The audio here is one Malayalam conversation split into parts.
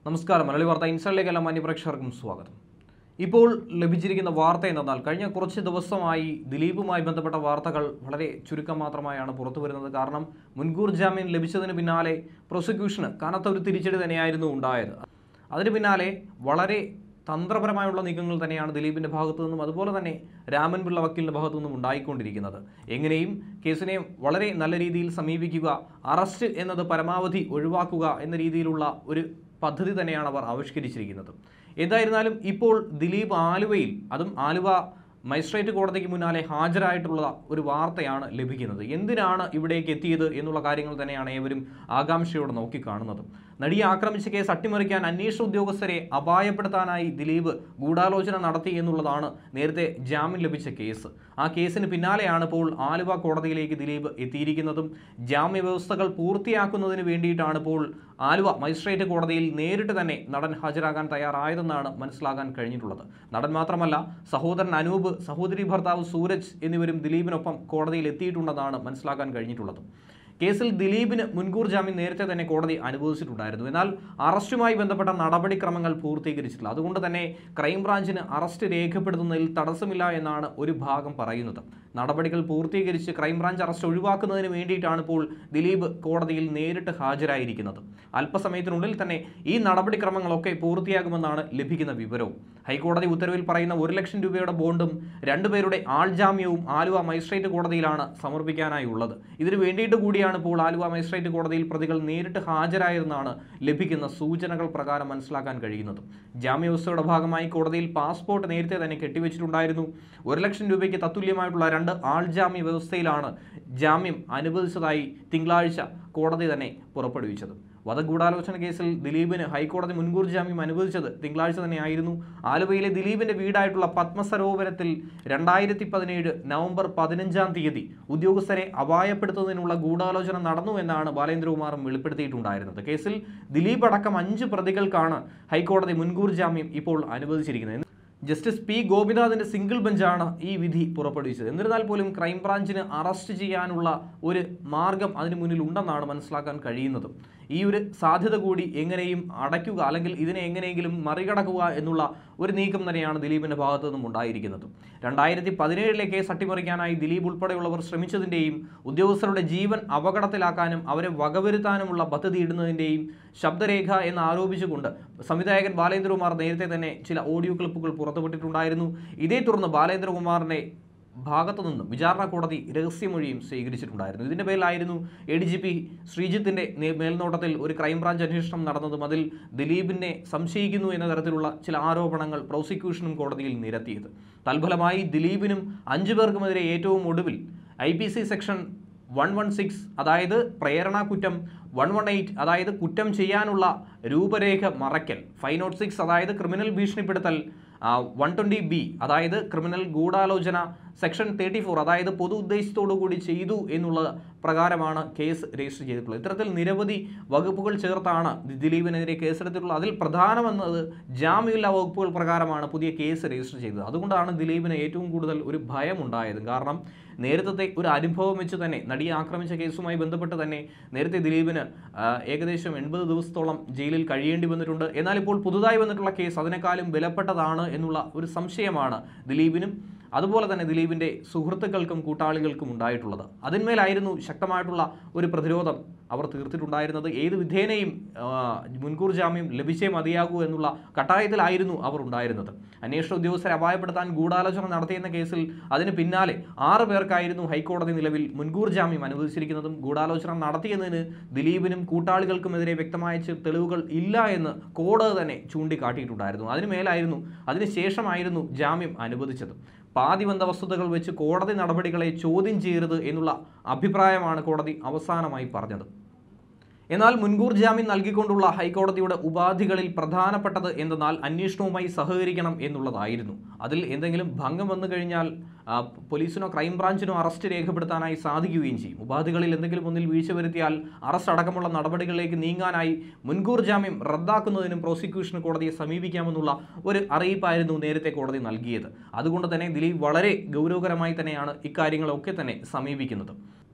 നമസ്കാരം മലയാളി വാർത്ത ഇൻസൈഡിലേക്ക് എല്ലാ മാന്യപ്രേക്ഷകർക്കും സ്വാഗതം ഇപ്പോൾ ലഭിച്ചിരിക്കുന്ന വാർത്ത എന്തെന്നാൽ കഴിഞ്ഞ കുറച്ച് ദിവസമായി ദിലീപുമായി ബന്ധപ്പെട്ട വാർത്തകൾ വളരെ ചുരുക്കം മാത്രമായാണ് പുറത്തു വരുന്നത് കാരണം മുൻകൂർ ജാമ്യം ലഭിച്ചതിന് പിന്നാലെ പ്രോസിക്യൂഷന് കനത്ത ഒരു തിരിച്ചടി തന്നെയായിരുന്നു ഉണ്ടായത് അതിന് പിന്നാലെ വളരെ തന്ത്രപരമായുള്ള നീക്കങ്ങൾ തന്നെയാണ് ദിലീപിന്റെ ഭാഗത്തു നിന്നും അതുപോലെ തന്നെ രാമൻ പിള്ള വക്കീലിന്റെ ഭാഗത്തു നിന്നും ഉണ്ടായിക്കൊണ്ടിരിക്കുന്നത് എങ്ങനെയും കേസിനെ വളരെ നല്ല രീതിയിൽ സമീപിക്കുക അറസ്റ്റ് എന്നത് പരമാവധി ഒഴിവാക്കുക എന്ന രീതിയിലുള്ള ഒരു പദ്ധതി തന്നെയാണ് അവർ ആവിഷ്കരിച്ചിരിക്കുന്നത് എന്തായിരുന്നാലും ഇപ്പോൾ ദിലീപ് ആലുവയിൽ അതും ആലുവ മജിസ്ട്രേറ്റ് കോടതിക്ക് മുന്നാലെ ഹാജരായിട്ടുള്ള ഒരു വാർത്തയാണ് ലഭിക്കുന്നത് എന്തിനാണ് ഇവിടേക്ക് എത്തിയത് എന്നുള്ള കാര്യങ്ങൾ തന്നെയാണ് ഏവരും ആകാംക്ഷയോടെ നോക്കിക്കാണുന്നത് നടിയെ ആക്രമിച്ച കേസ് അട്ടിമറിക്കാൻ അന്വേഷണ ഉദ്യോഗസ്ഥരെ അപായപ്പെടുത്താനായി ദിലീപ് ഗൂഢാലോചന നടത്തി എന്നുള്ളതാണ് നേരത്തെ ജാമ്യം ലഭിച്ച കേസ് ആ കേസിന് പിന്നാലെയാണ് ഇപ്പോൾ ആലുവ കോടതിയിലേക്ക് ദിലീപ് എത്തിയിരിക്കുന്നതും ജാമ്യ വ്യവസ്ഥകൾ പൂർത്തിയാക്കുന്നതിന് വേണ്ടിയിട്ടാണ് ഇപ്പോൾ ആലുവ മജിസ്ട്രേറ്റ് കോടതിയിൽ നേരിട്ട് തന്നെ നടൻ ഹാജരാകാൻ തയ്യാറായതെന്നാണ് മനസ്സിലാക്കാൻ കഴിഞ്ഞിട്ടുള്ളത് നടൻ മാത്രമല്ല സഹോദരൻ അനൂപ് സഹോദരി ഭർത്താവ് സൂരജ് എന്നിവരും ദിലീപിനൊപ്പം കോടതിയിൽ എത്തിയിട്ടുണ്ടെന്നാണ് മനസ്സിലാക്കാൻ കഴിഞ്ഞിട്ടുള്ളത് കേസിൽ ദിലീപിന് മുൻകൂർ ജാമ്യം നേരത്തെ തന്നെ കോടതി അനുവദിച്ചിട്ടുണ്ടായിരുന്നു എന്നാൽ അറസ്റ്റുമായി ബന്ധപ്പെട്ട നടപടിക്രമങ്ങൾ പൂർത്തീകരിച്ചിട്ടില്ല അതുകൊണ്ട് തന്നെ ക്രൈംബ്രാഞ്ചിന് അറസ്റ്റ് രേഖപ്പെടുത്തുന്നതിൽ തടസ്സമില്ല എന്നാണ് ഒരു ഭാഗം പറയുന്നത് നടപടികൾ പൂർത്തീകരിച്ച് ക്രൈംബ്രാഞ്ച് അറസ്റ്റ് ഒഴിവാക്കുന്നതിന് വേണ്ടിയിട്ടാണ് ഇപ്പോൾ ദിലീപ് കോടതിയിൽ നേരിട്ട് ഹാജരായിരിക്കുന്നത് അല്പസമയത്തിനുള്ളിൽ തന്നെ ഈ നടപടിക്രമങ്ങളൊക്കെ പൂർത്തിയാകുമെന്നാണ് ലഭിക്കുന്ന വിവരവും ഹൈക്കോടതി ഉത്തരവിൽ പറയുന്ന ഒരു ലക്ഷം രൂപയുടെ ബോണ്ടും രണ്ടുപേരുടെ ആൾജാമ്യവും ആലുവ മജിസ്ട്രേറ്റ് കോടതിയിലാണ് സമർപ്പിക്കാനായി ഉള്ളത് ഇതിനു വേണ്ടിയിട്ട് കൂടിയാണ് ഇപ്പോൾ ആലുവ മജിസ്ട്രേറ്റ് കോടതിയിൽ പ്രതികൾ നേരിട്ട് ഹാജരായതെന്നാണ് ലഭിക്കുന്ന സൂചനകൾ പ്രകാരം മനസ്സിലാക്കാൻ കഴിയുന്നത് ജാമ്യവ്യവസ്ഥയുടെ ഭാഗമായി കോടതിയിൽ പാസ്പോർട്ട് നേരത്തെ തന്നെ കെട്ടിവെച്ചിട്ടുണ്ടായിരുന്നു ഒരു ലക്ഷം രൂപയ്ക്ക് തത്തുല്യമായിട്ടുള്ള രണ്ട് ആൾജാമ്യ വ്യവസ്ഥയിലാണ് ജാമ്യം അനുവദിച്ചതായി തിങ്കളാഴ്ച കോടതി തന്നെ പുറപ്പെടുവിച്ചത് വധഗൂഢാലോചന കേസിൽ ദിലീപിന് ഹൈക്കോടതി മുൻകൂർ ജാമ്യം അനുവദിച്ചത് തിങ്കളാഴ്ച തന്നെയായിരുന്നു ആലുവയിലെ ദിലീപിന്റെ വീടായിട്ടുള്ള പത്മസരോവരത്തിൽ രണ്ടായിരത്തി പതിനേഴ് നവംബർ പതിനഞ്ചാം തീയതി ഉദ്യോഗസ്ഥരെ അപായപ്പെടുത്തുന്നതിനുള്ള ഗൂഢാലോചന നടന്നു എന്നാണ് ബാലേന്ദ്രകുമാറും വെളിപ്പെടുത്തിയിട്ടുണ്ടായിരുന്നത് കേസിൽ ദിലീപ് അടക്കം അഞ്ച് പ്രതികൾക്കാണ് ഹൈക്കോടതി മുൻകൂർ ജാമ്യം ഇപ്പോൾ അനുവദിച്ചിരിക്കുന്നത് ജസ്റ്റിസ് പി ഗോപിനാഥിന്റെ സിംഗിൾ ബെഞ്ചാണ് ഈ വിധി പുറപ്പെടുവിച്ചത് എന്നിരുന്നാൽ പോലും ക്രൈംബ്രാഞ്ചിന് അറസ്റ്റ് ചെയ്യാനുള്ള ഒരു മാർഗം അതിന് മുന്നിൽ ഉണ്ടെന്നാണ് മനസ്സിലാക്കാൻ കഴിയുന്നത് ഈ ഒരു സാധ്യത കൂടി എങ്ങനെയും അടയ്ക്കുക അല്ലെങ്കിൽ ഇതിനെ എങ്ങനെയെങ്കിലും മറികടക്കുക എന്നുള്ള ഒരു നീക്കം തന്നെയാണ് ദിലീപിന്റെ ഭാഗത്തു നിന്നും ഉണ്ടായിരിക്കുന്നത് രണ്ടായിരത്തി പതിനേഴിലെ കേസ് അട്ടിമറിക്കാനായി ദിലീപ് ഉൾപ്പെടെയുള്ളവർ ശ്രമിച്ചതിൻ്റെയും ഉദ്യോഗസ്ഥരുടെ ജീവൻ അപകടത്തിലാക്കാനും അവരെ വകവരുത്താനുമുള്ള പദ്ധതി ഇടുന്നതിൻ്റെയും ശബ്ദരേഖ എന്ന് ആരോപിച്ചുകൊണ്ട് സംവിധായകൻ ബാലേന്ദ്രകുമാർ നേരത്തെ തന്നെ ചില ഓഡിയോ ക്ലിപ്പുകൾ പുറത്തുവിട്ടിട്ടുണ്ടായിരുന്നു ഇതേ തുടർന്ന് ബാലേന്ദ്രകുമാറിനെ ഭാഗത്തു നിന്നും വിചാരണ കോടതി രഹസ്യമൊഴിയും സ്വീകരിച്ചിട്ടുണ്ടായിരുന്നു ഇതിന്റെ പേരിലായിരുന്നു എ ഡി ജി പി ശ്രീജിത്തിന്റെ നേ- മേൽനോട്ടത്തിൽ ഒരു ക്രൈംബ്രാഞ്ച് അന്വേഷണം നടന്നതും അതിൽ ദിലീപിനെ സംശയിക്കുന്നു എന്ന തരത്തിലുള്ള ചില ആരോപണങ്ങൾ പ്രോസിക്യൂഷനും കോടതിയിൽ നിരത്തിയത് തൽഫലമായി ദിലീപിനും അഞ്ചു പേർക്കുമെതിരെ ഏറ്റവും ഒടുവിൽ I P C section one one six അതായത് പ്രേരണ കുറ്റം വൺ വൺ എയ്റ്റ് അതായത് കുറ്റം ചെയ്യാനുള്ള രൂപരേഖ മറയ്ക്കൽ ഫൈവ് നോട്ട് സിക്സ് അതായത് ക്രിമിനൽ ഭീഷണിപ്പെടുത്തൽ വൺ ട്വൻറ്റി ബി അതായത് ക്രിമിനൽ ഗൂഢാലോചന സെക്ഷൻ തേർട്ടി ഫോർ അതായത് പൊതു ഉദ്ദേശത്തോടു കൂടി ചെയ്തു എന്നുള്ള പ്രകാരമാണ് കേസ് രജിസ്റ്റർ ചെയ്തിട്ടുള്ളത് ഇത്തരത്തിൽ നിരവധി വകുപ്പുകൾ ചേർത്താണ് ദി- ദിലീപിനെതിരെ കേസെടുത്തിട്ടുള്ളത് അതിൽ പ്രധാനമെന്നത് ജാമ്യമില്ലാ വകുപ്പുകൾ പ്രകാരമാണ് പുതിയ കേസ് രജിസ്റ്റർ ചെയ്തത് അതുകൊണ്ടാണ് ദിലീപിന് ഏറ്റവും കൂടുതൽ ഒരു ഭയമുണ്ടായത് കാരണം നേരത്തെ ഒരു അനുഭവം വെച്ച് തന്നെ നടിയെ ആക്രമിച്ച കേസുമായി ബന്ധപ്പെട്ട് തന്നെ നേരത്തെ ദിലീപിന് ആ, ഏകദേശം എൺപത് ദിവസത്തോളം ജയിലിൽ കഴിയേണ്ടി വന്നിട്ടുണ്ട് എന്നാൽ ഇപ്പോൾ പുതുതായി വന്നിട്ടുള്ള കേസ് അതിനേക്കാളും വിലപ്പെട്ടതാണ് എന്നുള്ള ഒരു സംശയമാണ് ദിലീപിനും അതുപോലെ തന്നെ ദിലീപിൻ്റെ സുഹൃത്തുക്കൾക്കും കൂട്ടാളികൾക്കും ഉണ്ടായിട്ടുള്ളത് അതിന്മേലായിരുന്നു ശക്തമായിട്ടുള്ള ഒരു പ്രതിരോധം അവർ തീർത്തിട്ടുണ്ടായിരുന്നത് ഏത് വിധേനയും ആ, മുൻകൂർ ജാമ്യം ലഭിച്ചേ മതിയാകൂ എന്നുള്ള കട്ടായത്തിലായിരുന്നു അവർ ഉണ്ടായിരുന്നത് അന്വേഷണ ഉദ്യോഗസ്ഥരെ അപായപ്പെടുത്താൻ ഗൂഢാലോചന നടത്തിയെന്ന കേസിൽ അതിന് പിന്നാലെ ആറ് പേർക്കായിരുന്നു ഹൈക്കോടതി നിലവിൽ മുൻകൂർ ജാമ്യം അനുവദിച്ചിരിക്കുന്നതും ഗൂഢാലോചന നടത്തിയെന്നതിന് ദിലീപിനും കൂട്ടാളികൾക്കുമെതിരെ വ്യക്തമായ ചെ- തെളിവുകൾ ഇല്ല എന്ന് കോടതി തന്നെ ചൂണ്ടിക്കാട്ടിയിട്ടുണ്ടായിരുന്നു അതിന് മേലായിരുന്നു അതിനുശേഷമായിരുന്നു ജാമ്യം അനുവദിച്ചത് പാതിബന്ധ വസ്തുതകൾ വെച്ച് കോടതി നടപടികളെ ചോദ്യം ചെയ്യരുത് എന്നുള്ള അഭിപ്രായമാണ് കോടതി അവസാനമായി പറഞ്ഞത് എന്നാൽ മുൻകൂർ ജാമ്യം നൽകിക്കൊണ്ടുള്ള ഹൈക്കോടതിയുടെ ഉപാധികളിൽ പ്രധാനപ്പെട്ടത് എന്തെന്നാൽ അന്വേഷണവുമായി സഹകരിക്കണം എന്നുള്ളതായിരുന്നു അതിൽ എന്തെങ്കിലും ഭംഗം വന്നു കഴിഞ്ഞാൽ ആ, പോലീസിനോ ക്രൈംബ്രാഞ്ചിനോ അറസ്റ്റ് രേഖപ്പെടുത്താനായി സാധിക്കുകയും ചെയ്യും ഉപാധികളിൽ എന്തെങ്കിലും ഒന്നിൽ വീഴ്ച വരുത്തിയാൽ അറസ്റ്റ് അടക്കമുള്ള നടപടികളിലേക്ക് നീങ്ങാനായി മുൻകൂർ ജാമ്യം റദ്ദാക്കുന്നതിനും പ്രോസിക്യൂഷൻ കോടതിയെ സമീപിക്കാമെന്നുള്ള ഒരു അറിയിപ്പായിരുന്നു നേരത്തെ കോടതി നൽകിയത് അതുകൊണ്ട് തന്നെ ദിലീപ് വളരെ ഗൗരവകരമായി തന്നെയാണ് ഇക്കാര്യങ്ങളൊക്കെ തന്നെ സമീപിക്കുന്നത്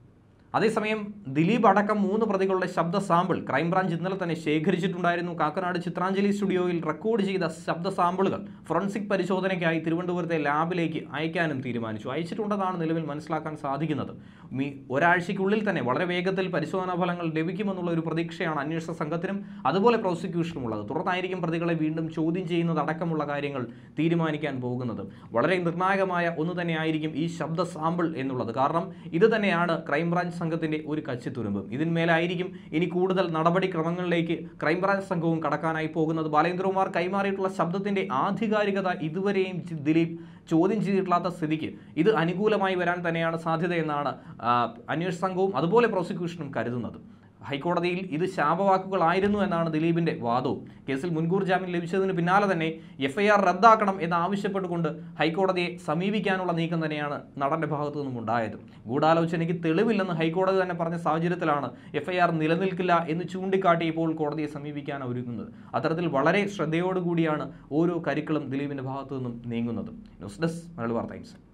അതേസമയം ദിലീപ് അടക്കം മൂന്ന് പ്രതികളുടെ ശബ്ദ സാമ്പിൾ ക്രൈംബ്രാഞ്ച് ഇന്നലെ തന്നെ ശേഖരിച്ചിട്ടുണ്ടായിരുന്നു കാക്കനാട് ചിത്രാഞ്ജലി സ്റ്റുഡിയോയിൽ റെക്കോർഡ് ചെയ്ത ശബ്ദ സാമ്പിളുകൾ ഫോറൻസിക് പരിശോധനയ്ക്കായി തിരുവനന്തപുരത്തെ ലാബിലേക്ക് അയക്കാനും തീരുമാനിച്ചു അയച്ചിട്ടുണ്ടെന്നാണ് നിലവിൽ മനസ്സിലാക്കാൻ സാധിക്കുന്നത് മീ ഒരാഴ്ചയ്ക്കുള്ളിൽ തന്നെ വളരെ വേഗത്തിൽ പരിശോധനാ ഫലങ്ങൾ ലഭിക്കുമെന്നുള്ള ഒരു പ്രതീക്ഷയാണ് അന്വേഷണ സംഘത്തിനും അതുപോലെ പ്രോസിക്യൂഷനും ഉള്ളത് തുടർന്നായിരിക്കും പ്രതികളെ വീണ്ടും ചോദ്യം ചെയ്യുന്നത് അടക്കമുള്ള കാര്യങ്ങൾ തീരുമാനിക്കാൻ പോകുന്നത് വളരെ നിർണായകമായ ഒന്ന് തന്നെയായിരിക്കും ഈ ശബ്ദ സാമ്പിൾ എന്നുള്ളത് കാരണം ഇത് തന്നെയാണ് ക്രൈംബ്രാഞ്ച് സംഘത്തിന്റെ ഒരു കച്ചിത്തുരുമ്പ് ഇതിന്മേലായിരിക്കും ഇനി കൂടുതൽ നടപടിക്രമങ്ങളിലേക്ക് ക്രൈംബ്രാഞ്ച് സംഘവും കടക്കാനായി പോകുന്നത് ബാലേന്ദ്രകുമാർ കൈമാറിയിട്ടുള്ള ശബ്ദത്തിന്റെ ആധികാരികത ഇതുവരെയും ജി- ദിലീപ് ചോദ്യം ചെയ്തിട്ടില്ലാത്ത സ്ഥിതിക്ക് ഇത് അനുകൂലമായി വരാൻ തന്നെയാണ് സാധ്യതയെന്നാണ് ആ, അന്വേഷണ സംഘവും അതുപോലെ പ്രോസിക്യൂഷനും കരുതുന്നത് ഹൈക്കോടതിയിൽ ഇത് ശാപവാക്കുകളായിരുന്നു എന്നാണ് ദിലീപിന്റെ വാദവും കേസിൽ മുൻകൂർ ജാമ്യം ലഭിച്ചതിന് പിന്നാലെ തന്നെ എഫ്ഐആർ റദ്ദാക്കണം എന്നാവശ്യപ്പെട്ടുകൊണ്ട് ഹൈക്കോടതിയെ സമീപിക്കാനുള്ള നീക്കം തന്നെയാണ് നടന്റെ ഭാഗത്തു നിന്നും ഉണ്ടായത് ഗൂഢാലോചനയ്ക്ക് തെളിവില്ലെന്ന് ഹൈക്കോടതി തന്നെ പറഞ്ഞ സാഹചര്യത്തിലാണ് എഫ്ഐആർ നിലനിൽക്കില്ല എന്ന് ചൂണ്ടിക്കാട്ടി ഇപ്പോൾ കോടതിയെ സമീപിക്കാൻ ഒരുങ്ങുന്നത് അത്തരത്തിൽ വളരെ ശ്രദ്ധയോടുകൂടിയാണ് ഓരോ കരുക്കളും ദിലീപിന്റെ ഭാഗത്തു നിന്നും നീങ്ങുന്നത് ന്യൂസ് ഡെസ്ക് മലയാളി വാർത്ത ടൈംസ്